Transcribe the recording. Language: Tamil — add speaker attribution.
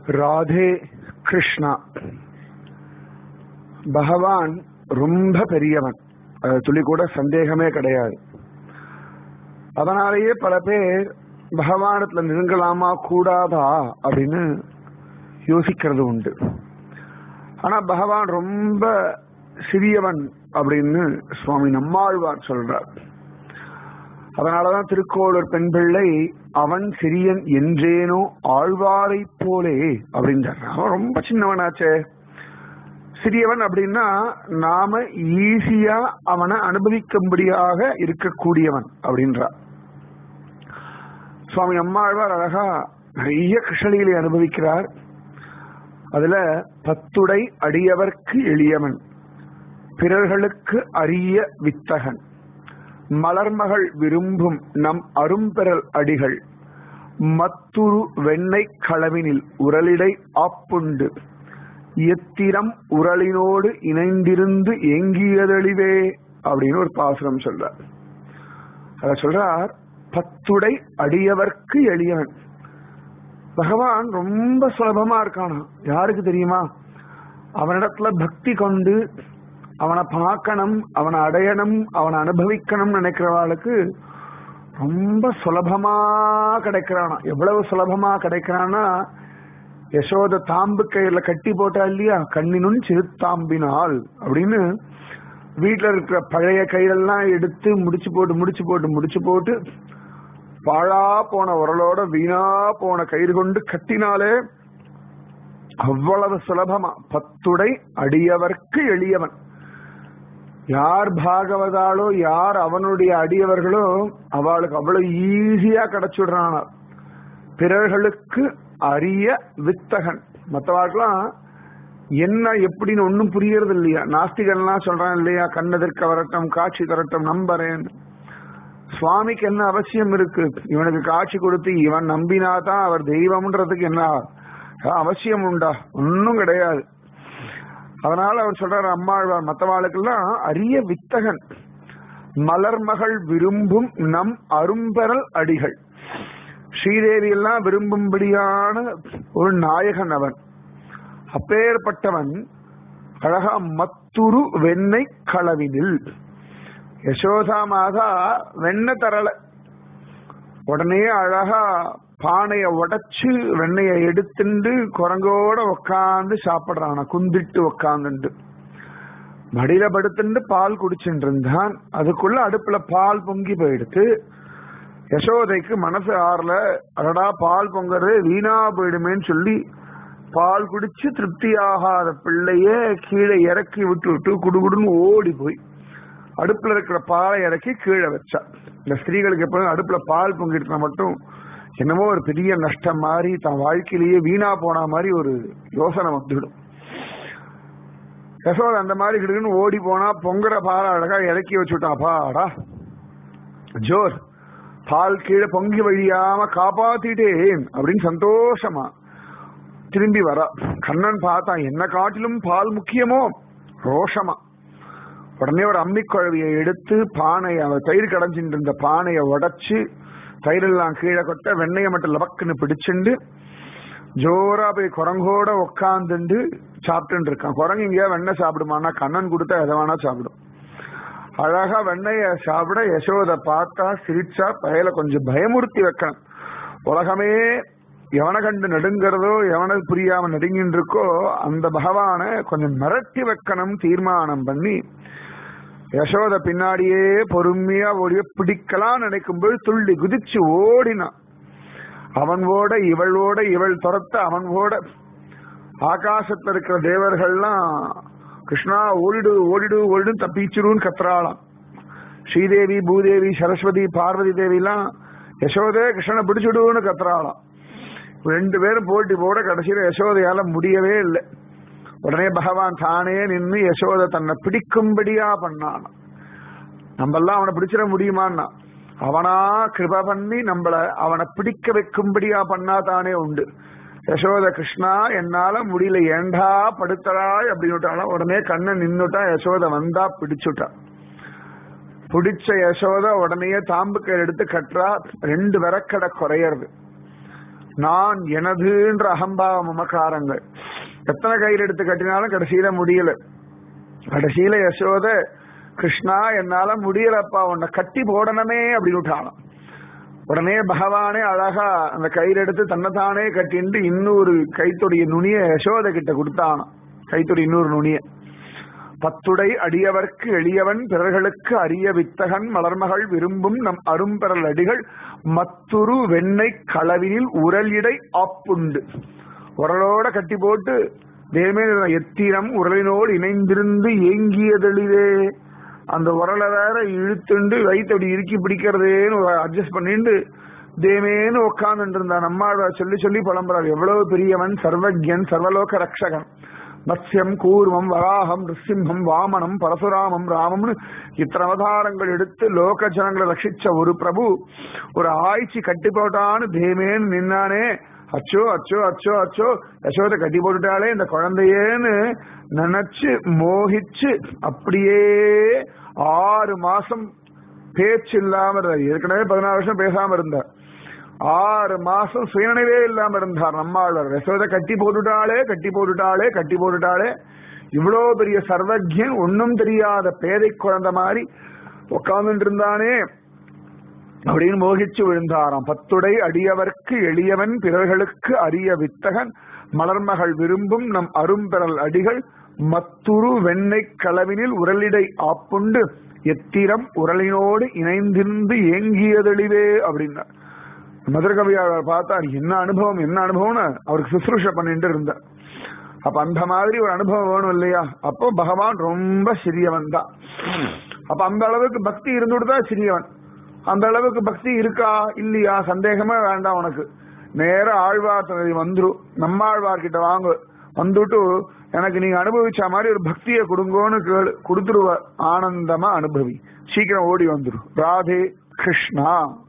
Speaker 1: ராதே கிருஷ்ணா பகவான் ரொம்ப பெரியவன் அது துளி கூட சந்தேகமே கிடையாது அதனாலேயே பல பேர் பகவானத்துல நெருங்கலாமா கூடாதா அப்படின்னு யோசிக்கிறது உண்டு ஆனா பகவான் ரொம்ப சிறியவன் அப்படின்னு சுவாமி நம்மாழ்வார் சொல்றார் அதனாலதான் திருக்கோளூர் பெண் பிள்ளை அவன் சிறியன் என்றேனோ ஆழ்வாரை போலே அப்படின்றார் அவன் ரொம்ப சின்னவனாச்சே சிறியவன் அப்படின்னா நாம ஈஸியா அவனை அனுபவிக்கும்படியாக இருக்கக்கூடியவன் அப்படின்றார் சுவாமி அம்மாழ்வார் அழகா நிறைய கிருஷ்ணலீலை அனுபவிக்கிறார் அதுல பத்துடை அடியவர்க்கு எளியவன் பிறர்களுக்கு அரிய வித்தகன் மலர்மகள் விரும்பும் நம் அரும்பெறல் அடிகள் மத்துரு வெண்ணெய் களவினில் உரலிடை ஆப்புண்டு எத்திரம் உரலினோடு இணைந்திருந்து ஏங்கியதழிவே அப்படின்னு ஒரு பாசுரம் சொல்றார் அத சொல்றார் பத்துடை அடியவர்க்கு எளியவன் பகவான் ரொம்ப சுலபமா இருக்கானா யாருக்கு தெரியுமா அவனிடத்துல பக்தி கொண்டு அவனை பார்க்கணும் அவனை அடையணும் அவனை அனுபவிக்கணும் நினைக்கிறவாளுக்கு ரொம்ப சுலபமா கிடைக்கிறானா எவ்வளவு சுலபமா கிடைக்கிறான்னா யசோத தாம்பு கயிறுல கட்டி போட்டா இல்லையா கண்ணினும் சிறுத்தாம்பினால் அப்படின்னு வீட்டுல இருக்கிற பழைய கயிறெல்லாம் எடுத்து முடிச்சு போட்டு முடிச்சு போட்டு முடிச்சு போட்டு பாழா போன உரலோட வீணா போன கயிறு கொண்டு கட்டினாலே அவ்வளவு சுலபமா பத்துடை அடியவர்க்கு எளியவன் யார் பாகவதாலோ யார் அவனுடைய அடியவர்களோ அவளுக்கு அவ்வளவு ஈஸியா கிடைச்சுடுறான பிறர்களுக்கு அரிய வித்தகன் மற்றவாளுக்கெல்லாம் என்ன எப்படின்னு ஒன்னும் புரியறது இல்லையா நாஸ்திகன்லாம் சொல்றான் இல்லையா கண்ணதற்கு வரட்டும் காட்சி தரட்டும் நம்பறேன் சுவாமிக்கு என்ன அவசியம் இருக்கு இவனுக்கு காட்சி கொடுத்து இவன் நம்பினாதான் அவர் தெய்வம்ன்றதுக்கு என்ன அவசியம் உண்டா ஒன்னும் கிடையாது அதனால அவர் சொல்றாரு அம்மாழ்வார் மற்றவாளுக்கெல்லாம் அரிய வித்தகன் மலர்மகள் விரும்பும் நம் அரும்பெறல் அடிகள் ஸ்ரீதேவி எல்லாம் விரும்பும்படியான ஒரு நாயகன் அவன் அப்பேற்பட்டவன் அழகா மத்துரு வெண்ணெய் களவினில் யசோதா மாதா வெண்ணெய் தரல உடனே அழகா பானைய உடைச்சு வெண்ணெய எடுத்துண்டு குரங்கோட உக்காந்து சாப்பிடுறான் குந்திட்டு உக்காந்துண்டு மடியில படுத்துண்டு பால் குடிச்சுட்டு இருந்தான் அதுக்குள்ள அடுப்புல பால் பொங்கி போயிடுத்து யசோதைக்கு மனசு ஆறல அடடா பால் பொங்கறது வீணா போயிடுமேன்னு சொல்லி பால் குடிச்சு திருப்தியாகாத பிள்ளைய கீழே இறக்கி விட்டு விட்டு குடுகுடுன்னு ஓடி போய் அடுப்புல இருக்கிற பாலை இறக்கி கீழே வச்சா இந்த ஸ்திரீகளுக்கு எப்போதும் அடுப்புல பால் பொங்கிட்டு மட்டும் என்னமோ ஒரு பெரிய நஷ்டம் மாதிரி தன் வாழ்க்கையிலேயே வீணா போன மாதிரி ஒரு யோசனை வந்துவிடும் யசோத அந்த மாதிரி கிடுக்குன்னு ஓடி போனா பொங்குற பாலை அழகா இறக்கி வச்சுட்டான் பாடா ஜோர் பால் கீழே பொங்கி வழியாம காப்பாத்திட்டேன் அப்படின்னு சந்தோஷமா திரும்பி வரா கண்ணன் பார்த்தான் என்ன காட்டிலும் பால் முக்கியமோ ரோஷமா உடனே ஒரு அம்மிக்குழவியை எடுத்து பானையை அவ தயிர் கடைஞ்சிட்டு இருந்த பானையை உடைச்சு தயிரெல்லாம் கீழே கொட்ட வெண்ணெயை மட்டும் லபக்குன்னு பிடிச்சுண்டு ஜோரா போய் குரங்கோட உக்காந்துண்டு சாப்பிட்டு இருக்கான் குரங்கு இங்கேயா வெண்ணெய் சாப்பிடுமானா கண்ணன் கொடுத்தா எதை வேணா சாப்பிடும் அழகா வெண்ணெய சாப்பிட யசோத பார்த்தா சிரிச்சா பயல கொஞ்சம் பயமுறுத்தி வைக்கணும் உலகமே எவனை கண்டு நடுங்கிறதோ எவனுக்கு புரியாம நடுங்கின்னு இருக்கோ அந்த பகவானை கொஞ்சம் மிரட்டி வைக்கணும் தீர்மானம் பண்ணி யசோத பின்னாடியே பொறுமையா ஓடிய பிடிக்கலாம் நினைக்கும்போது துள்ளி குதிச்சு ஓடினான் அவன் ஓட இவள் ஓட இவள் துரத்த அவன் ஓட ஆகாசத்துல இருக்கிற தேவர்கள்லாம் கிருஷ்ணா ஓடிடு ஓடிடு ஓடிடு தப்பிச்சிருன்னு கத்துறாளாம் ஸ்ரீதேவி பூதேவி சரஸ்வதி பார்வதி தேவி எல்லாம் யசோதே கிருஷ்ணனை பிடிச்சுடுன்னு கத்துறாளாம் ரெண்டு பேரும் போட்டி போட கடைசியில யசோதையால முடியவே இல்லை உடனே பகவான் தானே நின்று யசோத தன்னை பிடிக்கும்படியா பண்ணான் நம்ம எல்லாம் அவனை பிடிச்சிட முடியுமான்னா அவனா கிருப பண்ணி நம்மள அவனை பிடிக்க வைக்கும்படியா பண்ணா தானே உண்டு யசோத கிருஷ்ணா என்னால முடியல ஏண்டா படுத்தறாய் அப்படின்னு உடனே கண்ணன் நின்னுட்டா யசோத வந்தா பிடிச்சுட்டா பிடிச்ச யசோத உடனே தாம்புக்கை எடுத்து கட்டுறா ரெண்டு விரக்கடை குறையறது நான் எனதுன்ற அகம்பாவ மமக்காரங்கள் எத்தனை கையில் எடுத்து கட்டினாலும் கடைசியில முடியல கடைசியில யசோத கிருஷ்ணா என்னால முடியலப்பா உன்னை கட்டி போடணுமே அப்படின்னு விட்டாலும் உடனே பகவானே அழகா அந்த கயிறு எடுத்து தன்னைத்தானே கட்டிண்டு இன்னொரு கைத்தொடைய நுனிய யசோத கிட்ட கொடுத்தானாம் கைத்தொடி இன்னொரு நுனிய பத்துடை அடியவர்க்கு எளியவன் பிறர்களுக்கு அரிய வித்தகன் மலர்மகள் விரும்பும் நம் அரும்பெறல் அடிகள் மத்துரு வெண்ணெய் களவினில் உரலிடை ஆப்புண்டு உரலோட கட்டி போட்டு தேமே எத்திரம் உரலினோடு இணைந்திருந்து ஏங்கியதெளிவே அந்த உரலை வேற இழுத்துண்டு வயிற்று அப்படி இறுக்கி பிடிக்கிறதேன்னு அட்ஜஸ்ட் பண்ணிட்டு தேமேன்னு உட்கார்ந்துட்டு இருந்தான் நம்மாழ்வார் சொல்லி சொல்லி புலம்புறார் எவ்வளவு பெரியவன் சர்வஜன் சர்வலோக ரக்ஷகன் மத்ஸ்யம் கூர்மம் வராகம் ரிசிம்ஹம் வாமனம் பரசுராமம் ராமம்னு இத்தனை அவதாரங்கள் எடுத்து லோக ஜனங்களை ரட்சிச்ச ஒரு பிரபு ஒரு ஆய்ச்சி கட்டி போட்டான்னு தேமேன்னு நின்னானே அச்சோ அச்சோ அச்சோ அச்சோ யசோத கட்டி போட்டுட்டாலே இந்த குழந்தையேன்னு நினைச்சு மோகிச்சு அப்படியே ஆறு மாசம் பேச்சு இல்லாம இருந்தார் ஏற்கனவே பதினாறு வருஷம் பேசாம இருந்தார் ஆறு மாசம் சுயநினைவே இல்லாம இருந்தார் நம்மாழ்வார் யசோத கட்டி போட்டுட்டாளே கட்டி போட்டுட்டாளே கட்டி போட்டுட்டாளே இவ்வளோ பெரிய சர்வஜன் ஒன்னும் தெரியாத பேதை குழந்தை மாதிரி உட்கார்ந்துட்டு இருந்தானே அப்படின்னு மோகிச்சு விழுந்தாராம் பத்துடை அடியவர்க்கு எளியவன் பிறர்களுக்கு அரிய வித்தகன் மலர்மகள் விரும்பும் நம் அரும்பெறல் அடிகள் மத்துரு வெண்ணெய் களவினில் உரலிடை ஆப்புண்டு எத்திரம் உரலினோடு இணைந்திருந்து ஏங்கியதெளிவே அப்படின்னார் மதுரகவியாளர் பார்த்தார் என்ன அனுபவம் என்ன அனுபவம்னு அவருக்கு சுசுரூஷ பண்ணிட்டு இருந்தார் அப்ப அந்த மாதிரி ஒரு அனுபவம் வேணும் இல்லையா அப்போ பகவான் ரொம்ப சிறியவன் தான் அப்ப அந்த அளவுக்கு பக்தி இருந்துட்டு தான் சிறியவன் அந்த அளவுக்கு பக்தி இருக்கா இல்லையா சந்தேகமே வேண்டாம் உனக்கு நேர ஆழ்வார் சன்னதி வந்துரும் நம்ம ஆழ்வார் கிட்ட வாங்க வந்துட்டு எனக்கு நீங்க அனுபவிச்ச மாதிரி ஒரு பக்தியை கொடுங்கோன்னு கேளு கொடுத்துருவ ஆனந்தமா அனுபவி சீக்கிரம் ஓடி வந்துடும் ராதே கிருஷ்ணா